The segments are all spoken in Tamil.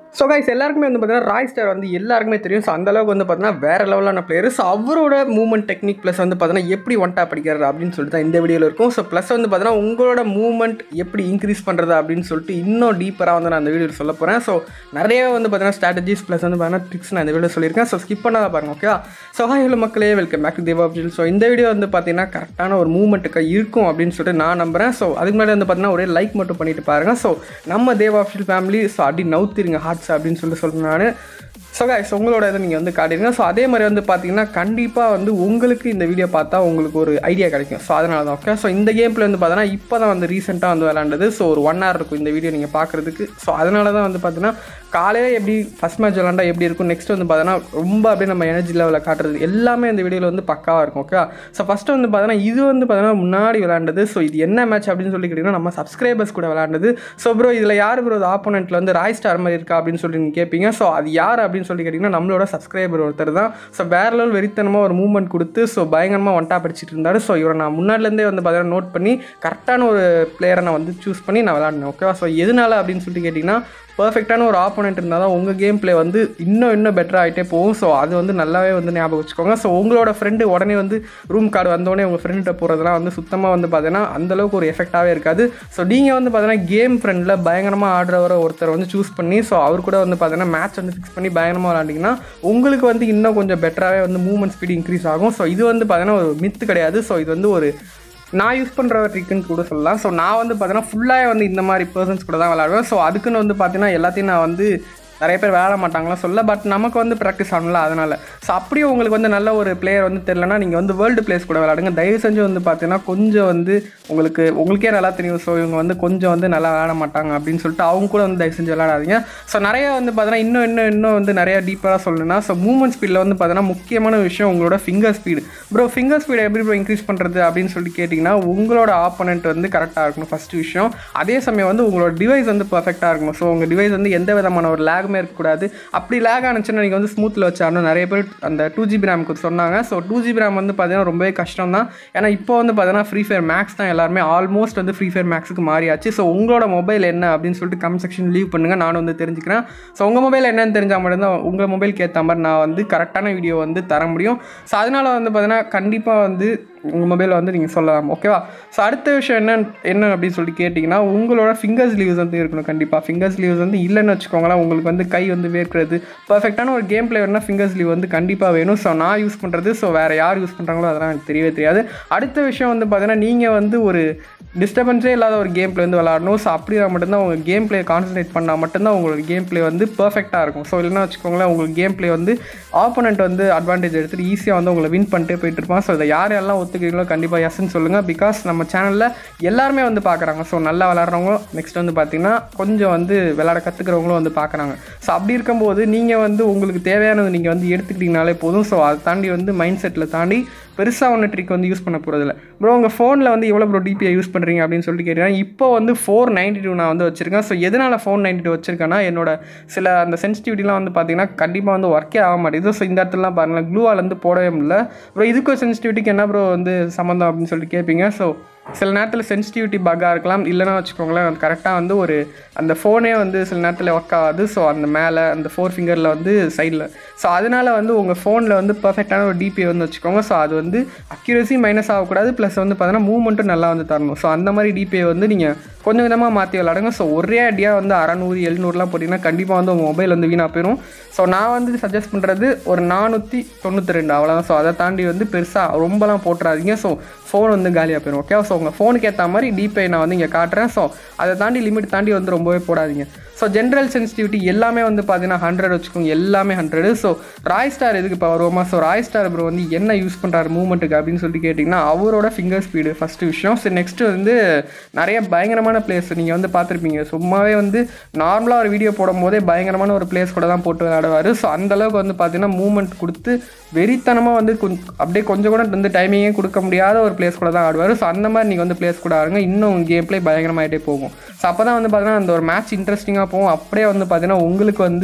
ஸோ கைஸ் எல்லாருக்குமே வந்து பார்த்தீங்கன்னா ராய் ஸ்டார் வந்து எல்லாருக்குமே தெரியும் ஸோ அந்தளவுக்கு வந்து பார்த்தீங்கன்னா வேறு லெவலான பிளேயர் ஸோ அவரோட மூவ்மெண்ட் டெக்னிக் ப்ளஸ் வந்து பார்த்தீங்கன்னா எப்படி ஒன் டாப் அடிக்கிறது அப்படின்னு சொல்லிட்டு தான் இந்த வீடியோவில் இருக்கும் ஸோ ப்ளஸ் வந்து பார்த்தீங்கன்னா உங்களோட மூவ்மெண்ட் எப்படி இன்க்ரீஸ் பண்ணுறது அப்படின்னு சொல்லிட்டு இன்னும் டீப்பராக வந்து நான் அந்த வீடியோவில் சொல்ல போகிறேன் ஸோ நிறைய வந்து பார்த்தீங்கன்னா ஸ்ட்ராட்டஜிஸ் ப்ளஸ் வந்து பார்த்தீங்கன்னா ட்ரிக்ஸ் நான் இந்த வீடியோ சொல்லியிருக்கேன் ஸோ ஸ்கிப் பண்ணாத பாருங்க ஓகே ஸோ ஹாய் ஹலோ மக்களே வெல்கம் பேக் டு தேவா அப்ஜில் ஸோ இந்த வீடியோ வந்து பார்த்தீங்கன்னா கரெக்டான ஒரு மூவ்மெண்ட்டுக்கு இருக்கும் அப்படின்னு சொல்லிட்டு நான் நம்புறேன் ஸோ அதுக்கு முன்னாடி வந்து பார்த்தீங்கன்னா ஒரே லைக் மட்டும் பண்ணிட்டு பாருங்க ஸோ நம்ம தேவா அப்ஜில் ஃபேமிலி ஸோ அப்படி நவுத்திருங்க ஹார்ட்ஸ் அப்படின்னு சொல்லிட்டு சொல்கிறேன் நான் ஸோ கைஸ் உங்களோட இதை நீங்கள் வந்து காட்டிடுங்க ஸோ அதே மாதிரி வந்து பார்த்தீங்கன்னா கண்டிப்பாக வந்து உங்களுக்கு இந்த வீடியோ பார்த்தா உங்களுக்கு ஒரு ஐடியா கிடைக்கும் ஸோ அதனால தான் ஓகே ஸோ இந்த கேமில் வந்து பார்த்தீங்கன்னா இப்போ தான் வந்து ரீசெண்டாக வந்து விளாண்டது ஸோ ஒரு ஒன் ஹவர் இருக்கும் இந்த வீடியோ நீங்கள் பார்க்குறதுக்கு ஸோ அதனால தான் வந்து பார்த்தீங்கன்னா காலையில் எப்படி ஃபஸ்ட் மேட்ச் விளாண்டா எப்படி இருக்கும் நெக்ஸ்ட் வந்து பார்த்தீங்கன்னா ரொம்ப அப்படியே நம்ம எனர்ஜி லெவலில் காட்டுறது எல்லாமே இந்த வீடியோவில் வந்து பக்காவாக இருக்கும் ஓகே ஸோ ஃபஸ்ட்டு வந்து பார்த்தீங்கன்னா இது வந்து பார்த்தீங்கன்னா முன்னாடி விளாண்டது ஸோ இது என்ன மேட்ச் அப்படின்னு சொல்லி கேட்டிங்கன்னா நம்ம சப்ஸ்கிரைபர்ஸ் கூட விளாண்டது ஸோ ப்ரோ இதில் யார் ப்ரோ ஆப்போனண்ட்டில் வந்து ராய் ஸ்டார் மாதிரி இருக்கா அப்படின்னு சொல்லி நீங்கள் கேட்பீங்க ஸோ அது யார் அப்படின்னு சொல்லி கேட்டிங்கன்னா நம்மளோட சப்ஸ்கிரைபர் ஒருத்தர் தான் ஸோ வேற லெவல் வெறித்தனமாக ஒரு மூவ்மெண்ட் கொடுத்து ஸோ பயங்கரமாக ஒன்ட்டா படிச்சுட்டு இருந்தார் ஸோ இவரை நான் முன்னாடிலேருந்தே வந்து பார்த்தீங்கன்னா நோட் பண்ணி கரெக்டான ஒரு பிளேயரை நான் வந்து சூஸ் பண்ணி நான் விளாடினேன் ஓகேவா ஸோ எதனால அப்படின்னு சொல்லிட்டு கேட்டிங்கன்னா பர்ஃபெக்டான ஒரு ஆப்போனண்ட் இருந்தால் தான் உங்கள் கேம் ப்ளே வந்து இன்னும் இன்னும் பெட்டர் ஆகிட்டே போகும் ஸோ அது வந்து நல்லாவே வந்து ஞாபகம் வச்சுக்கோங்க ஸோ உங்களோட ஃப்ரெண்டு உடனே வந்து ரூம் கார்டு வந்தோடனே உங்கள் ஃப்ரெண்ட்ட போகிறதுலாம் வந்து சுத்தமாக வந்து பார்த்தீங்கன்னா அந்தளவுக்கு ஒரு எஃபெக்டாகவே இருக்காது ஸோ நீங்கள் வந்து பார்த்தீங்கன்னா கேம் ஃப்ரெண்டில் பயங்கரமாக ஆடுறவரை ஒருத்தர் வந்து சூஸ் பண்ணி ஸோ அவர் கூட வந்து பார்த்தீங்கன்னா மேட்ச் வந்து ஃபிக்ஸ் பண்ணி பயங்கரமாக விளாண்டிங்கன்னா உங்களுக்கு வந்து இன்னும் கொஞ்சம் பெட்டராகவே வந்து மூவ்மெண்ட் ஸ்பீடு இன்க்ரீஸ் ஆகும் ஸோ இது வந்து பார்த்தீங்கன்னா ஒரு மித்து கிடையாது ஸோ இது வந்து ஒரு நான் யூஸ் பண்ணுற ட்ரிக்குன்னு கூட சொல்லலாம் ஸோ நான் வந்து பார்த்தீங்கன்னா ஃபுல்லாக வந்து இந்த மாதிரி பர்சன்ஸ் கூட தான் விளாடுவேன் ஸோ அதுக்குன்னு வந்து பார்த்தீங்கன்னா எல்லாத்தையும் நான் வந்து நிறைய பேர் விளாட மாட்டாங்களாம் சொல்ல பட் நமக்கு வந்து ப்ராக்டிஸ் ஆகணும்ல அதனால் ஸோ அப்படியே உங்களுக்கு வந்து நல்ல ஒரு பிளேயர் வந்து தெரிலனா நீங்கள் வந்து வேர்ல்டு பிளேஸ் கூட விளாடுங்க தயவு செஞ்சு வந்து பார்த்தீங்கன்னா கொஞ்சம் வந்து உங்களுக்கு உங்களுக்கே நல்லா தெரியும் ஸோ இவங்க வந்து கொஞ்சம் வந்து நல்லா விளாட மாட்டாங்க அப்படின்னு சொல்லிட்டு அவங்க கூட வந்து தயவு செஞ்சு விளாடாதீங்க ஸோ நிறைய வந்து பார்த்தீங்கன்னா இன்னும் இன்னும் இன்னும் வந்து நிறைய டீப்பராக சொல்லணும்னா ஸோ மூவ்மெண்ட் ஸ்பீடில் வந்து பார்த்தீங்கன்னா முக்கியமான விஷயம் உங்களோட ஃபிங்கர் ஸ்பீடு ப்ரோ ஃபிங்கர் ஸ்பீடை எப்படி ப்ரோ இன்க்ரீஸ் பண்ணுறது அப்படின்னு சொல்லி கேட்டிங்கன்னா உங்களோட ஆப்போனண்ட் வந்து கரெக்டாக இருக்கணும் ஃபஸ்ட்டு விஷயம் அதே சமயம் வந்து உங்களோட டிவைஸ் வந்து பர்ஃபெக்டாக இருக்கணும் ஸோ உங்கள் டிவைஸ் வந்து எந்த விதமான ஒரு லேகுமே இருக்கக்கூடாது அப்படி லேக் ஆனிச்சுன்னா நீங்கள் வந்து ஸ்மூத்தில் வச்சாடணும் நிறைய பேர் அந்த டூ ஜிபி ரேமுக்கு சொன்னாங்க ஸோ டூ ஜிபி ரேம் வந்து பார்த்தீங்கன்னா ரொம்பவே கஷ்டம் தான் ஏன்னா இப்போ வந்து பார்த்தீங்கன்னா ஃப்ரீ ஃபயர் மேக்ஸ் தான் எல்லாருமே ஆல்மோஸ்ட் வந்து ஃப்ரீ ஃபயர் மேக்ஸுக்கு மாறியாச்சு ஸோ உங்களோட மொபைல் என்ன அப்படின்னு சொல்லிட்டு கமெண்ட் செக்ஷன் லீவ் பண்ணுங்கள் நானும் வந்து தெரிஞ்சுக்கிறேன் ஸோ உங்கள் மொபைல் என்னன்னு தெரிஞ்சால் மட்டும்தான் உங்கள் மொபைலுக்கு ஏற்ற மாதிரி நான் வந்து கரெக்டான வீடியோ வந்து தர முடியும் ஸோ அதனால் வந்து பார்த்தீங்கன்னா கண்டிப்பாக வந்து உங்கள் மொபைலில் வந்து நீங்கள் சொல்லலாம் ஓகேவா ஸோ அடுத்த விஷயம் என்ன என்ன அப்படின்னு சொல்லி கேட்டிங்கன்னா உங்களோட ஃபிங்கர்ஸ் லீவ்ஸ் வந்து இருக்கணும் கண்டிப்பாக ஃபிங்கர்ஸ் லீவ்ஸ் வந்து இல்லைன்னு வச்சுக்கோங்களேன் உங்களுக்கு வந்து கை வந்து வேர்க்கிறது பர்ஃபெக்டான ஒரு கேம் பிளே வேணும்னா ஃபிங்கர்ஸ் லீவ் வந்து கண்டிப்பாக வேணும் ஸோ நான் யூஸ் பண்ணுறது ஸோ வேறு யார் யூஸ் பண்ணுறாங்களோ அதெல்லாம் எனக்கு தெரியவே தெரியாது அடுத்த விஷயம் வந்து பார்த்தீங்கன்னா நீங்கள் வந்து ஒரு டிஸ்டர்பன்ஸே இல்லாத ஒரு கேம் பிளே வந்து விளாடணும் ஸோ அப்படினா மட்டும்தான் உங்கள் கேம் பிளே கான்சன்ட்ரேட் பண்ணால் மட்டும்தான் உங்களோட கேம் பிளே வந்து பர்ஃபெக்டாக இருக்கும் ஸோ இல்லைன்னா வச்சுக்கோங்களேன் உங்களுக்கு கேம் பிளே வந்து ஆப்போனண்ட் வந்து அட்வான்டேஜ் எடுத்துகிட்டு ஈஸியாக வந்து உங்களை வின் பண்ணிட்டே போயிட்டு இருப்பான் ஸோ இதை யார் யாரெல்லாம் ஒத்துக்கிறீங்களோ கண்டிப்பாக எஸ்ன்னு சொல்லுங்கள் பிகாஸ் நம்ம சேனலில் எல்லாருமே வந்து பார்க்குறாங்க ஸோ நல்லா விளாட்றவங்க நெக்ஸ்ட் வந்து பார்த்தீங்கன்னா கொஞ்சம் வந்து விளாட கற்றுக்கிறவங்களும் வந்து பார்க்குறாங்க ஸோ அப்படி இருக்கும்போது நீங்கள் வந்து உங்களுக்கு தேவையானது நீங்கள் வந்து எடுத்துக்கிட்டீங்கனாலே போதும் ஸோ அதை தாண்டி வந்து மைண்ட் செட்டில் தாண்டி பெருசாக ஒன்று ட்ரிக் வந்து யூஸ் பண்ண போகிறதில்ல ப்ரோ உங்கள் ஃபோனில் வந்து எவ்வளோ ப்ரோ டிபிஐ யூஸ் பண்ணுறீங்க அப்படின்னு சொல்லிட்டு கேட்டீங்கன்னா இப்போ வந்து ஃபோர் நைன்டி டூ நான் வந்து வச்சிருக்கேன் ஸோ எதனால் ஃபோர் நைன்டி டூ வச்சிருக்கேன்னா என்னோட சில அந்த சென்சிட்டிவிட்டிலாம் வந்து பார்த்தீங்கன்னா கண்டிப்பாக வந்து ஒர்க்கே ஆக மாட்டேங்குது ஸோ இந்த இடத்துலலாம் பாருங்களேன் க்ளூவால் வந்து போடவே முடியல ப்ரோ இதுக்கும் சென்சிட்டிவிட்டிக்கு என்ன ப்ரோ வந்து சம்மந்தம் அப்படின்னு சொல்லிட்டு கேட்பீங்க ஸோ சில நேரத்தில் சென்சிட்டிவிட்டி பக்காக இருக்கலாம் இல்லைனா வச்சுக்கோங்களேன் கரெக்டாக வந்து ஒரு அந்த ஃபோனே வந்து சில நேரத்தில் ஒர்க் ஆகாது ஸோ அந்த மேலே அந்த ஃபோர் ஃபிங்கரில் வந்து சைடில் ஸோ அதனால் வந்து உங்கள் ஃபோனில் வந்து பர்ஃபெக்டான ஒரு டிபிஐ வந்து வச்சுக்கோங்க ஸோ அது வந்து அக்யூரசி மைனஸ் ஆகக்கூடாது ப்ளஸ் வந்து பார்த்தீங்கன்னா மூவ்மெண்ட்டும் நல்லா வந்து தரணும் ஸோ அந்த மாதிரி டிபிஐ வந்து நீங்கள் கொஞ்சம் விதமாக மாற்றி விளாடுங்க ஸோ ஒரே அடியாக வந்து அறநூறு எழுநூறுலாம் போட்டிங்கன்னா கண்டிப்பாக வந்து உங்கள் மொபைல் வந்து வீணாக போயிடும் ஸோ நான் வந்து சஜஸ்ட் பண்ணுறது ஒரு நானூற்றி தொண்ணூற்றி ரெண்டு அவ்வளோதான் ஸோ அதை தாண்டி வந்து பெருசாக ரொம்பலாம் போட்டுறாதீங்க ஸோ ஃபோன் வந்து காலியாக போயிடும் ஓகே ஸோ உங்கள் ஃபோனுக்கு ஏற்ற மாதிரி டிபே நான் வந்து இங்கே காட்டுறேன் ஸோ அதை தாண்டி லிமிட் தாண்டி வந்து ரொம்பவே போடாதீங்க ஸோ ஜென்ரல் சென்சிட்டிவிட்டி எல்லாமே வந்து பார்த்தீங்கன்னா ஹண்ட்ரட் வச்சுக்கோங்க எல்லாமே ஹண்ட்ரடு ஸோ ராய் ஸ்டார் எதுக்கு இப்போ வருவோமா ஸோ ராய் ஸ்டார் ப்ரோ வந்து என்ன யூஸ் பண்ணுறாரு மூவ்மெண்ட்டுக்கு அப்படின்னு சொல்லி கேட்டிங்கன்னா அவரோட ஃபிங்கர் ஸ்பீடு ஃபஸ்ட்டு விஷயம் ஸோ நெக்ஸ்ட்டு வந்து நிறைய பயங்கரமான பிளேஸ் நீங்கள் வந்து பார்த்துருப்பீங்க சும்மாவே வந்து நார்மலாக ஒரு வீடியோ போடும் போதே பயங்கரமான ஒரு பிளேஸ் கூட தான் போட்டு விளையாடுவார் ஸோ அந்தளவுக்கு வந்து பார்த்தீங்கன்னா மூவ்மெண்ட் கொடுத்து வெறித்தனமாக வந்து கொஞ்சம் அப்படியே கொஞ்சம் கூட வந்து டைமிங்கே கொடுக்க முடியாத ஒரு பிளேஸ் கூட தான் ஆடுவார் ஸோ அந்த மாதிரி நீங்கள் வந்து பிளேஸ் கூட ஆடுங்க இன்னும் கேம் பிளே பயங்கரமாகிட்டே போகும் ஸோ அப்போ தான் வந்து பார்த்தீங்கன்னா அந்த ஒரு மேட்ச் இன்ட்ரெஸ்டிங்காக போகும் அப்படியே வந்து பார்த்தீங்கன்னா உங்களுக்கு வந்து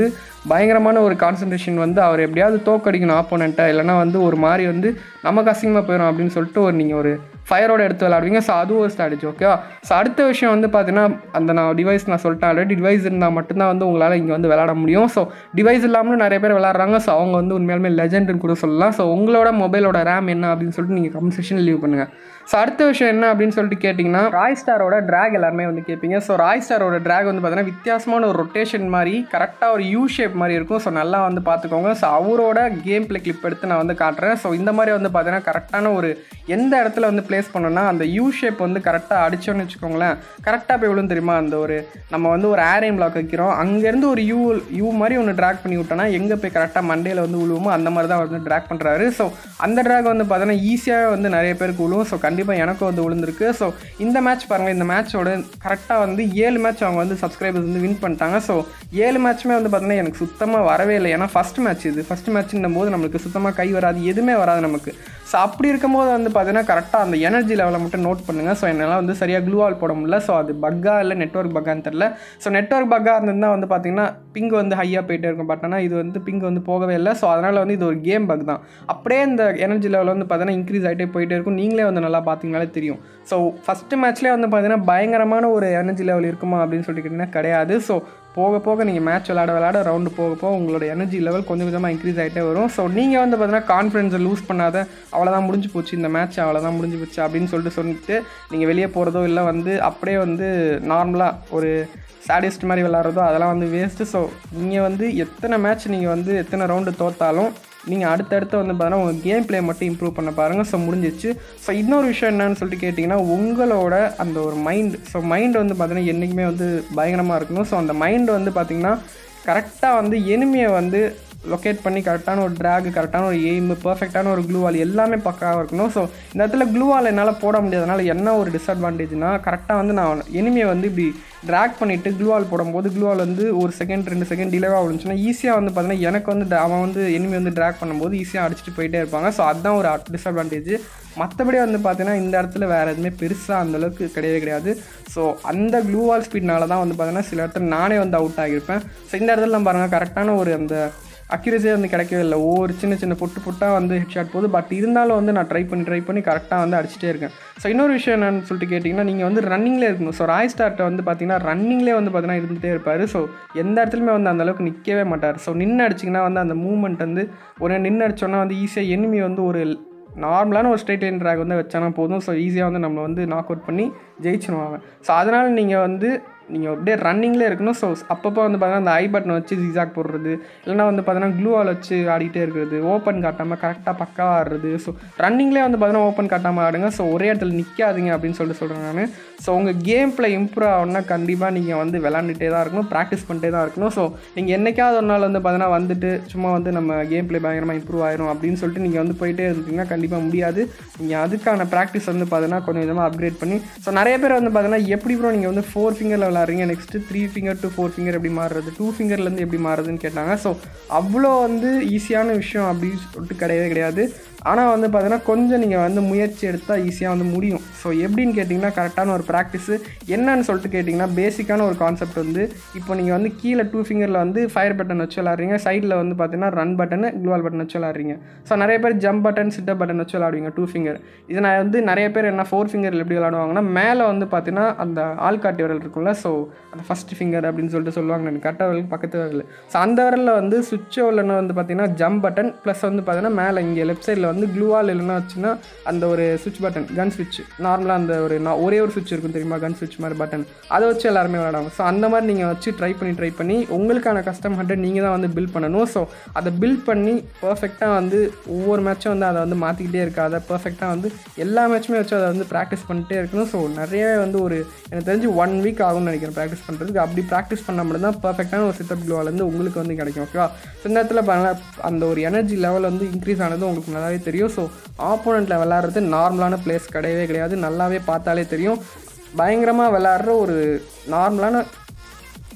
பயங்கரமான ஒரு கான்சன்ட்ரேஷன் வந்து அவர் எப்படியாவது தோக்கடிக்கணும் ஆப்போனண்ட்டை இல்லைனா வந்து ஒரு மாதிரி வந்து நமக்கு அசிங்கமாக போயிடும் அப்படின்னு சொல்லிட்டு ஒரு நீங்கள் ஒரு ஃபயரோட எடுத்து விளாடுவீங்க ஸோ அது ஒரு ஸ்ட்ராட்டஜி ஓகேவா ஸோ அடுத்த விஷயம் வந்து பார்த்தீங்கன்னா அந்த நான் டிவைஸ் நான் சொல்லிட்டேன் ஆல்ரெடி டிவைஸ் இருந்தால் மட்டும்தான் வந்து உங்களால் இங்கே வந்து விளாட முடியும் ஸோ டிவைஸ் இல்லாமலும் நிறைய பேர் விளாட்றாங்க ஸோ அவங்க வந்து உண்மையாலுமே லெஜெண்டுன்னு கூட சொல்லலாம் ஸோ உங்களோட மொபைலோட ரேம் என்ன அப்படின்னு சொல்லிட்டு நீங்கள் கமெண்ட் செக்ஷன் லீவ் பண்ணுங்கள் ஸோ அடுத்த விஷயம் என்ன அப்படின்னு சொல்லிட்டு கேட்டிங்கன்னா ராய் ஸ்டாரோட ட்ராக் எல்லாருமே வந்து கேட்பீங்க ஸோ ராய் ஸ்டாரோட ட்ராக் வந்து பார்த்தீங்கன்னா வித்தியாசமான ஒரு ரொட்டேஷன் மாதிரி கரெக்டாக ஒரு யூ ஷேப் மாதிரி இருக்கும் ஸோ நல்லா வந்து பார்த்துக்கோங்க ஸோ அவரோட கேம் பிளே கிளிப் எடுத்து நான் வந்து காட்டுறேன் ஸோ இந்த மாதிரி வந்து பார்த்தீங்கன்னா கரெக்டான ஒரு எந்த இடத்துல வந்து ப்ளேஸ் பண்ணோன்னா அந்த யூ ஷேப் வந்து கரெக்டாக அடிச்சோன்னு வச்சுக்கோங்களேன் கரெக்டாக போய் விழும் தெரியுமா அந்த ஒரு நம்ம வந்து ஒரு ஏரியம் பிளாக் வைக்கிறோம் அங்கேருந்து ஒரு யூ யூ மாதிரி ஒன்று ட்ராக் பண்ணி விட்டோன்னா எங்கே போய் கரெக்டாக மண்டேல வந்து விழுவுமோ அந்த மாதிரி தான் வந்து ட்ராக் பண்ணுறாரு ஸோ அந்த ட்ராக் வந்து பார்த்தீங்கன்னா ஈஸியாக வந்து நிறைய பேருக்கு விழுவும் ஸோ கண்டிப்பாக எனக்கும் வந்து விழுந்திருக்கு ஸோ இந்த மேட்ச் பாருங்கள் இந்த மேட்சோட கரெக்டாக வந்து ஏழு மேட்ச் அவங்க வந்து சப்ஸ்கிரைபர்ஸ் வந்து வின் பண்ணிட்டாங்க ஸோ ஏழு மேட்ச்சுமே வந்து பார்த்தீங்கன்னா எனக்கு சுத்தமாக வரவே இல்லை ஏன்னா ஃபஸ்ட் மேட்ச் இது ஃபஸ்ட் மேட்ச்னும் போது நம்மளுக்கு சுத்தமாக கை வராது எதுவுமே வராது நமக்கு ஸோ அப்படி இருக்கும்போது வந்து பார்த்தீங்கன்னா கரெக்டாக அந்த எனர்ஜி லெவலை மட்டும் நோட் பண்ணுங்கள் ஸோ என்னால் வந்து சரியாக க்ளூவால் போட முடியல ஸோ அது பக்கா இல்லை நெட்ஒர்க் பக்கான்னு தெரில ஸோ நெட்ஒர்க் பக்கா இருந்திருந்தால் வந்து பார்த்தீங்கன்னா பிங்க் வந்து ஹையாக போயிட்டே இருக்கும் பட் ஆனால் இது வந்து பிங்க் வந்து போகவே இல்லை ஸோ அதனால் வந்து இது ஒரு கேம் பக் தான் அப்படியே இந்த எனர்ஜி லெவல் வந்து பார்த்தீங்கன்னா இன்க்ரீஸ் ஆகிட்டே போயிட்டே இருக்கும் நீங்களே வந்து நல்லா பார்த்தீங்கனாலே தெரியும் ஸோ ஃபஸ்ட்டு மேட்ச்லேயே வந்து பார்த்தீங்கன்னா பயங்கரமான ஒரு எனர்ஜி லெவல் இருக்குமா அப்படின்னு சொல்லிட்டு கேட்டிங்கன்னா கிடையாது ஸோ போக போக நீங்கள் மேட்ச் விளாட விளாட ரவுண்டு போக போக உங்களோட எனர்ஜி லெவல் கொஞ்சம் கொஞ்சமாக இன்க்ரீஸ் ஆகிட்டே வரும் ஸோ நீங்கள் வந்து பார்த்தீங்கன்னா கான்ஃபிடன்ஸை லூஸ் பண்ணாத அவ்வளோதான் முடிஞ்சு போச்சு இந்த மேட்ச் அவ்வளோதான் முடிஞ்சு போச்சு அப்படின்னு சொல்லிட்டு சொல்லிட்டு நீங்கள் வெளியே போகிறதோ இல்லை வந்து அப்படியே வந்து நார்மலாக ஒரு சாடிஸ்ட் மாதிரி விளாட்றதோ அதெல்லாம் வந்து வேஸ்ட்டு ஸோ நீங்கள் வந்து எத்தனை மேட்ச் நீங்கள் வந்து எத்தனை ரவுண்டு தோத்தாலும் நீங்கள் அடுத்தடுத்து வந்து பார்த்தீங்கன்னா உங்கள் கேம் ப்ளே மட்டும் இம்ப்ரூவ் பண்ண பாருங்கள் ஸோ முடிஞ்சிச்சு ஸோ இன்னொரு விஷயம் என்னன்னு சொல்லிட்டு கேட்டிங்கன்னா உங்களோட அந்த ஒரு மைண்ட் ஸோ மைண்ட் வந்து பார்த்தீங்கன்னா என்றைக்குமே வந்து பயங்கரமாக இருக்கணும் ஸோ அந்த மைண்ட் வந்து பார்த்திங்கன்னா கரெக்டாக வந்து எனிமையை வந்து லொக்கேட் பண்ணி கரெக்டான ஒரு ட்ராக் கரெக்டான ஒரு எய்ம் பர்ஃபெக்டான ஒரு க்ளூ வால் எல்லாமே பக்காவாக இருக்கணும் ஸோ இந்த இடத்துல க்ளூ வால் என்னால் போட முடியாதனால என்ன ஒரு டிஸ்அட்வான்டேஜ்னா கரெக்டாக வந்து நான் எனிமையை வந்து இப்படி ட்ராக் பண்ணிவிட்டு க்ளூ வால் போடும்போது க்ளூ வால் வந்து ஒரு செகண்ட் ரெண்டு செகண்ட் டிலேவாக விழுந்துச்சுன்னா ஈஸியாக வந்து பார்த்தீங்கன்னா எனக்கு வந்து dra- அவன் வந்து எனிமி வந்து ட்ராக் பண்ணும்போது ஈஸியாக அடிச்சுட்டு போயிட்டே இருப்பாங்க ஸோ அதுதான் ஒரு டிஸ்அட்வான்டேஜ் மற்றபடி வந்து பார்த்தீங்கன்னா இந்த இடத்துல வேறு எதுவுமே பெருசாக அந்தளவுக்கு கிடையவே கிடையாது ஸோ அந்த க்ளூ வால் ஸ்பீட்னால தான் வந்து பார்த்தீங்கன்னா சில இடத்துல நானே வந்து அவுட் ஆகியிருப்பேன் ஸோ இந்த இடத்துல நான் பாருங்கள் கரெக்டான ஒரு அந்த அக்யூரஸியே வந்து கிடைக்கவே இல்லை ஒவ்வொரு சின்ன சின்ன பொட்டு பொட்டாக வந்து ஹெட் ஷாட் போகுது பட் இருந்தாலும் வந்து நான் ட்ரை பண்ணி ட்ரை பண்ணி கரெக்டாக வந்து அடிச்சிட்டே இருக்கேன் ஸோ இன்னொரு விஷயம் என்னன்னு சொல்லிட்டு கேட்டிங்கன்னா நீங்கள் வந்து ரன்னிங்லேயே இருக்கணும் ஸோ ராய் ஸ்டார்ட்டை வந்து பார்த்தீங்கன்னா ரன்னிங்லேயே வந்து பார்த்தீங்கன்னா இருந்துகிட்டே இருப்பார் ஸோ எந்த இடத்துலையுமே வந்து அந்த அளவுக்கு நிற்கவே மாட்டார் ஸோ நின்று அடிச்சிங்கன்னா வந்து அந்த மூவ்மெண்ட் வந்து ஒரு நின்று அடிச்சோன்னா வந்து ஈஸியாக எனிமி வந்து ஒரு நார்மலான ஒரு ஸ்ட்ரைட் லைன் ட்ராக் வந்து வச்சானா போதும் ஸோ ஈஸியாக வந்து நம்மளை வந்து நாக் அவுட் பண்ணி ஜெயிச்சிருவாங்க ஸோ அதனால் நீங்கள் வந்து நீங்கள் அப்படியே ரன்னிங்லேயே இருக்கணும் ஸோ அப்பப்போ வந்து பார்த்தீங்கன்னா அந்த ஐ பட்டனை வச்சு ஜிசாக் போடுறது இல்லைனா வந்து பார்த்தீங்கன்னா க்ளூவால் வச்சு ஆடிட்டே இருக்கிறது ஓப்பன் காட்டாமல் கரெக்டாக பக்காவாக ஆடுறது ஸோ ரன்னிங்லேயே வந்து பார்த்தீங்கன்னா ஓப்பன் காட்டாமல் ஆடுங்க ஸோ ஒரே இடத்துல நிற்காதீங்க அப்படின்னு சொல்லிட்டு சொல்கிறேன் நான் ஸோ உங்கள் கேம் ப்ளே இம்ப்ரூவ் ஆகணும்னா கண்டிப்பாக நீங்கள் வந்து விளாண்டுட்டே தான் இருக்கணும் ப்ராக்டிஸ் பண்ணிட்டே தான் இருக்கணும் ஸோ நீங்கள் என்னைக்காவது ஒரு நாள் வந்து பார்த்தீங்கன்னா வந்துட்டு சும்மா வந்து நம்ம கேம் ப்ளே பயங்கரமாக இம்ப்ரூவ் ஆயிரும் அப்படின்னு சொல்லிட்டு நீங்கள் வந்து போயிட்டே இருந்தீங்கன்னா கண்டிப்பாக முடியாது நீங்கள் அதுக்கான ப்ராக்டிஸ் வந்து பார்த்தீங்கன்னா கொஞ்சம் கொஞ்சமாக அப்கிரேட் பண்ணி ஸோ நிறைய பேர் வந்து பார்த்தீங்கன்னா எப்படி ப்ரோ நீங்கள் வந்து ஃபோர் ஃபிங்கரில் விளாட்றீங்க next three finger to four finger எப்படி மாறுறது டூ ஃபிங்கர்லேருந்து எப்படி மாறுறதுன்னு கேட்டாங்க ஸோ அவ்வளோ வந்து ஈஸியான விஷயம் அப்படின்னு சொல்லிட்டு கிடையவே கிடையாது ஆனால் வந்து பார்த்தீங்கன்னா கொஞ்சம் நீங்கள் வந்து முயற்சி எடுத்தால் ஈஸியாக வந்து முடியும் ஸோ எப்படின்னு கேட்டிங்கன்னா கரெக்டான ஒரு ப்ராக்டிஸு என்னன்னு சொல்லிட்டு கேட்டிங்கன்னா பேசிக்கான ஒரு கான்செப்ட் வந்து இப்போ நீங்கள் வந்து கீழே டூ ஃபிங்கரில் வந்து ஃபயர் பட்டன் வச்சு விளாட்றீங்க சைடில் வந்து பார்த்தீங்கன்னா ரன் பட்டன் க்ளூவால் பட்டன் வச்சு விளாட்றீங்க ஸோ நிறைய பேர் ஜம்ப் பட்டன் சிட்டப் பட்டன் வச்சு விளாடுவீங்க டூ ஃபிங்கர் இது நான் வந்து நிறைய பேர் என்ன ஃபோர் ஃபிங்கரில் எப்படி விளாடுவாங்கன்னா மேலே வந்து பார்த்தீங்கன்னா அந்த ஆள்காட்டி விரல் இருக்கும்ல ஸோ அந்த ஃபஸ்ட் ஃபிங்கர் அப்படின்னு சொல்லிட்டு சொல்லுவாங்க எனக்கு கரெக்டாக விரலுக்கு பக்கத்து விரல் ஸோ அந்த விரலில் வந்து சுவிட்ச் இல்லைன்னா வந்து பார்த்தீங்கன்னா ஜம்ப் பட்டன் ப்ளஸ் வந்து பார்த்தீங்கன்னா மேலே இங்கே லெஃப்ட் சைடில் வந்து க்ளூவால் இல்லைன்னா வச்சுன்னா அந்த ஒரு சுவிட்ச் பட்டன் கன் சுவிட்ச் நார்மலாக அந்த ஒரு நான் ஒரே ஒரு சுவிட்ச் இருக்கும் தெரியுமா கன் சுவிட்ச் மாதிரி பட்டன் அதை வச்சு எல்லாருமே விளாடுவாங்க ஸோ அந்த மாதிரி நீங்கள் வச்சு ட்ரை பண்ணி ட்ரை பண்ணி உங்களுக்கான கஸ்டம் ஹண்ட்ரட் நீங்கள் தான் வந்து பில்ட் பண்ணணும் ஸோ அதை பில்ட் பண்ணி பர்ஃபெக்டாக வந்து ஒவ்வொரு மேட்சும் வந்து அதை வந்து மாற்றிக்கிட்டே இருக்காத பர்ஃபெக்டாக வந்து எல்லா மேட்சுமே வச்சு அதை வந்து ப்ராக்டிஸ் பண்ணிட்டே இருக்கணும் ஸோ நிறையவே வந்து ஒரு எனக்கு தெரிஞ்சு ஒன் வீக் ஆகும்னு நினைக்கிறேன் ப்ராக்டிஸ் பண்ணுறதுக்கு அப்படி ப்ராக்டிஸ் பண்ண மட்டும் தான் பர்ஃபெக்டான ஒரு சித்தப் க்ளோவாலேருந்து உங்களுக்கு வந்து கிடைக்கும் ஓகேவா ஸோ இந்த இடத்துல பாருங்க அந்த ஒரு எனர்ஜி லெவல் வந்து இன்க்ரீஸ் ஆனது உங்களுக்கு நல்லாவே தெரியும் ஸோ ஆப்போனண்ட்டில் விளாட்றது நார்மலான பிளேஸ் கிடையவே கிடையாது நல்லாவே பார்த்தாலே தெரியும் பயங்கரமாக விளாட்ற ஒரு நார்மலான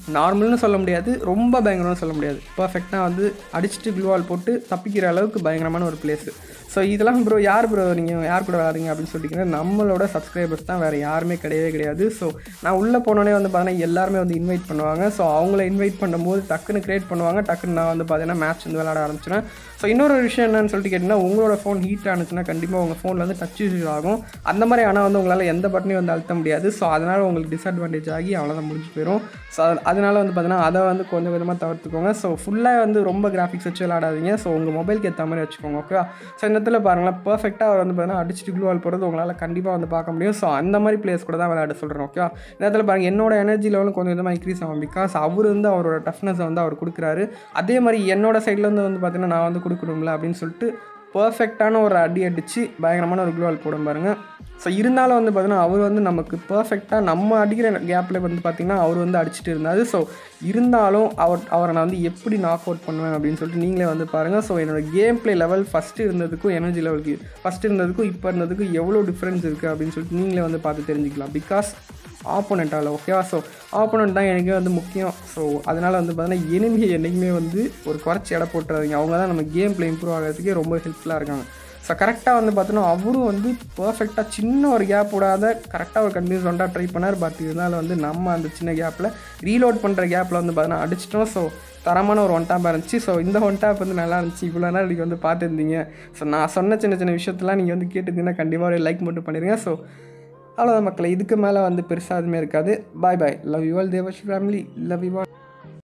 நார்மல்னு சொல்ல முடியாது ரொம்ப பயங்கரம்னு சொல்ல முடியாது பர்ஃபெக்டாக வந்து அடிச்சுட்டு க்ளூவால் போட்டு தப்பிக்கிற அளவுக்கு பயங்கரமான ஒரு பிளேஸு ஸோ இதெல்லாம் ப்ரோ யார் ப்ரோ நீங்கள் யார் கூட விளாடுங்க அப்படின்னு சொல்லிட்டீங்கன்னா நம்மளோட சப்ஸ்கிரைபர்ஸ் தான் வேறு யாருமே கிடையவே கிடையாது ஸோ நான் உள்ளே போனோடனே வந்து பார்த்தீங்கன்னா எல்லாருமே வந்து இன்வைட் பண்ணுவாங்க ஸோ அவங்கள இன்வைட் பண்ணும்போது டக்குன்னு க்ரியேட் பண்ணுவாங்க டக்குன்னு நான் வந்து பார்த்தீங்கன்னா மேட்ச் வந்து விளாட ஆரம்பிச்சிடுவேன் ஸோ இன்னொரு விஷயம் என்னன்னு சொல்லிட்டு கேட்டிங்கன்னா உங்களோட ஃபோன் ஹீட் ஆனிச்சுன்னா கண்டிப்பாக உங்கள் ஃபோனில் வந்து டச் இஷ்யூ ஆகும் அந்த மாதிரி ஆனால் வந்து உங்களால் எந்த பட்டனையும் வந்து அழுத்த முடியாது ஸோ அதனால் உங்களுக்கு டிஸ்அட்வான்டேஜ் ஆகி அவ்வளோதான் முடிஞ்சு போயிடும் ஸோ அதனால வந்து பார்த்தீங்கன்னா அதை வந்து கொஞ்சம் கொஞ்சமாக தவிர்த்துக்கோங்க ஸோ ஃபுல்லாக வந்து ரொம்ப கிராஃபிக்ஸ் வச்சு விளாடாதீங்க ஸோ உங்கள் மொபைலுக்கு ஏற்ற மாதிரி வச்சுக்கோங்க ஓகேவா ஸோ இந்த இடத்துல பாருங்களேன் பர்ஃபெக்டாக அவர் வந்து பார்த்தீங்கன்னா அடிச்சுட்டு க்ளூ வால் போகிறது உங்களால் கண்டிப்பாக வந்து பார்க்க முடியும் ஸோ அந்த மாதிரி பிளேஸ் கூட தான் விளையாட சொல்கிறேன் ஓகேவா இந்த இடத்துல பாருங்கள் என்னோட எனர்ஜி லெவலும் கொஞ்சம் கொஞ்சமாக இன்க்ரீஸ் ஆகும் பிகாஸ் அவர் வந்து அவரோட டஃப்னஸை வந்து அவர் கொடுக்குறாரு அதே மாதிரி என்னோட சைட்லேருந்து வந்து பார்த்தீங்கன்னா நான் வந்து கொடுக்கணும்ல அப்படின்னு சொல்லிட்டு பர்ஃபெக்டான ஒரு அடி அடித்து பயங்கரமான ஒரு க்ளூவால் போடும் பாருங்க ஸோ இருந்தாலும் வந்து பார்த்தீங்கன்னா அவர் வந்து நமக்கு பர்ஃபெக்டாக நம்ம அடிக்கிற கேப்பில் வந்து பார்த்திங்கன்னா அவர் வந்து அடிச்சுட்டு இருந்தார் ஸோ இருந்தாலும் அவர் அவரை நான் வந்து எப்படி நாக் அவுட் பண்ணுவேன் அப்படின்னு சொல்லிட்டு நீங்களே வந்து பாருங்கள் ஸோ என்னோட கேம் ப்ளே லெவல் ஃபஸ்ட்டு இருந்ததுக்கும் எனர்ஜி லெவலுக்கு ஃபஸ்ட்டு இருந்ததுக்கும் இப்போ இருந்ததுக்கும் எவ்வளோ டிஃப்ரென்ஸ் இருக்குது அப்படின்னு சொல்லிட்டு நீங்களே வந்து பார்த்து தெரிஞ்சுக்கலாம் பிகாஸ் ஆப்போனண்ட்டால் ஓகேவா ஸோ ஆப்போனண்ட் தான் எனக்கே வந்து முக்கியம் ஸோ அதனால் வந்து பார்த்தீங்கன்னா எனிமியை என்றைக்குமே வந்து ஒரு குறைச்சி எடை போட்டுறாதீங்க அவங்க தான் நம்ம கேம் ப்ளே இம்ப்ரூவ் ஆகிறதுக்கே ரொம்ப ஹெல்ப்ஃபுல்லாக இருக்காங்க ஸோ கரெக்டாக வந்து பார்த்தோன்னா அவரும் வந்து பர்ஃபெக்டாக சின்ன ஒரு கேப் விடாத கரெக்டாக ஒரு கண்டினியூஸ் ஒன்றா ட்ரை பண்ணார் பட் இருந்தாலும் வந்து நம்ம அந்த சின்ன கேப்பில் ரீலோட் பண்ணுற கேப்பில் வந்து பார்த்தீங்கன்னா அடிச்சிட்டோம் ஸோ தரமான ஒரு ஒன் டேப் இருந்துச்சு ஸோ இந்த ஒன் டேப் வந்து நல்லா இருந்துச்சு இவ்வளோ நேரம் நீங்கள் வந்து பார்த்துருந்தீங்க ஸோ நான் சொன்ன சின்ன சின்ன விஷயத்தெல்லாம் நீங்கள் வந்து கேட்டுருந்தீங்கன்னா கண்டிப்பாக ஒரு லைக் மட்டும் பண்ணிடுங்க ஸோ அவ்வளோதான் மக்களை இதுக்கு மேலே வந்து பெருசாக எதுவுமே இருக்காது bye bye love you all Devash family love you all